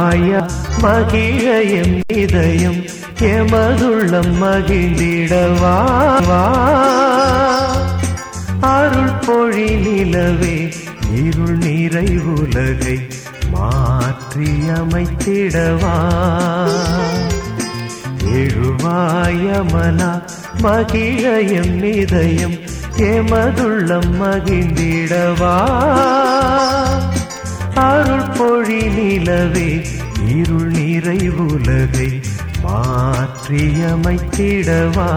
எழுவாயா மகிழ எம் இதயம் எமதுள்ளம் மகிழ்ந்திடவா வா. அருள் பொழி நிலவே இருள் நிறை உலகை மாற்றி அமைத்திடவா எழுவாயமலா மகிழ எம் இதயம் எமதுள்ளம் மகிழ்ந்திடவா அருள் பொழி நிலவே இருள் நிறை உலகை மாற்றி அமைத்திடவா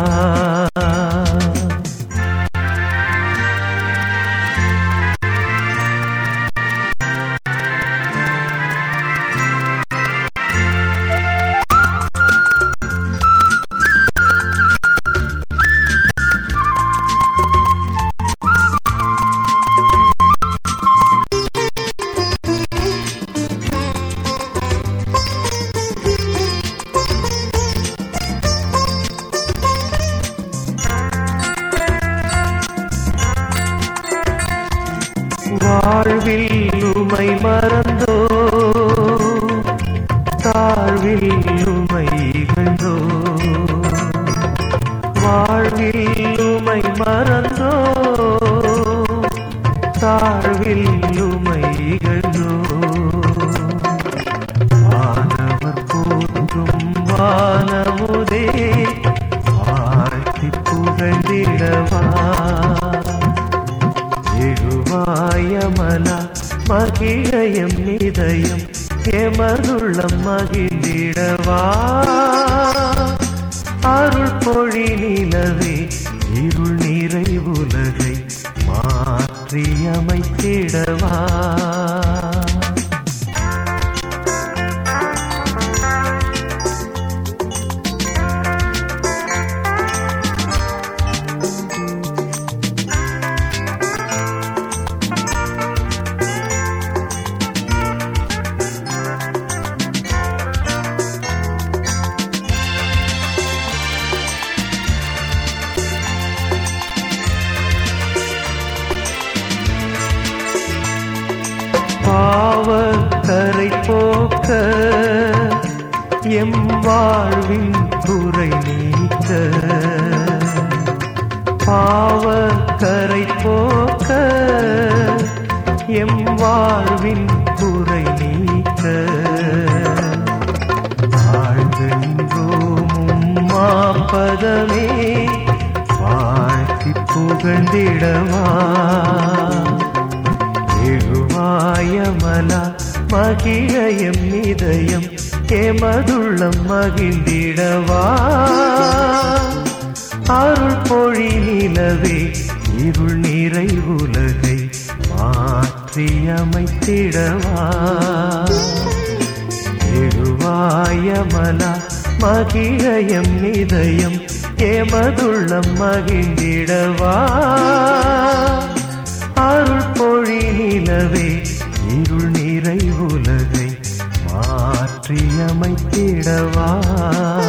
வாழ்வில் உமை மறந்தோ தாழ்வில் உமை இகழ்ந்தோ வாழ்வில் உமை மறந்தோ தாழ்வில் உமை இகழ்ந்தோ வானவர் போற்றும் வானமுதே வாழ்த்தி புகழ்ந்திடவா எழுவாயமலா மகிழயம் நிதயம் எமதுள்ளம் மகிழ்ந்திடவா அருள் பொழி நிலவே இருள் நிறை உலகை மாற்றி அமைத்திடவா பாவக்கரை போக்க எம் வாழ்வின் குறை நீக்க பாவக்கரை போக்க எம் வாழ்வின் குறை நீக்க வாழ்கின்றோமும் மாப்பதமே வாழ்த்தி புகழ்ந்திடவா எழுவாயமலா மகிழயம் இதயம் எமதுள்ளம் மகிழ்ந்திடவா அருள் பொழி நிலவே இருள் நிறை உலகை மாற்றி அமைத்திடவா எழுவாயமலா மகிழயம் இதயம் எமதுள்ளம் மகிழ்ந்திடவா அருள் பொழி நிலவே இருள் நிறை உலகை மாற்றி அமைத்திடவா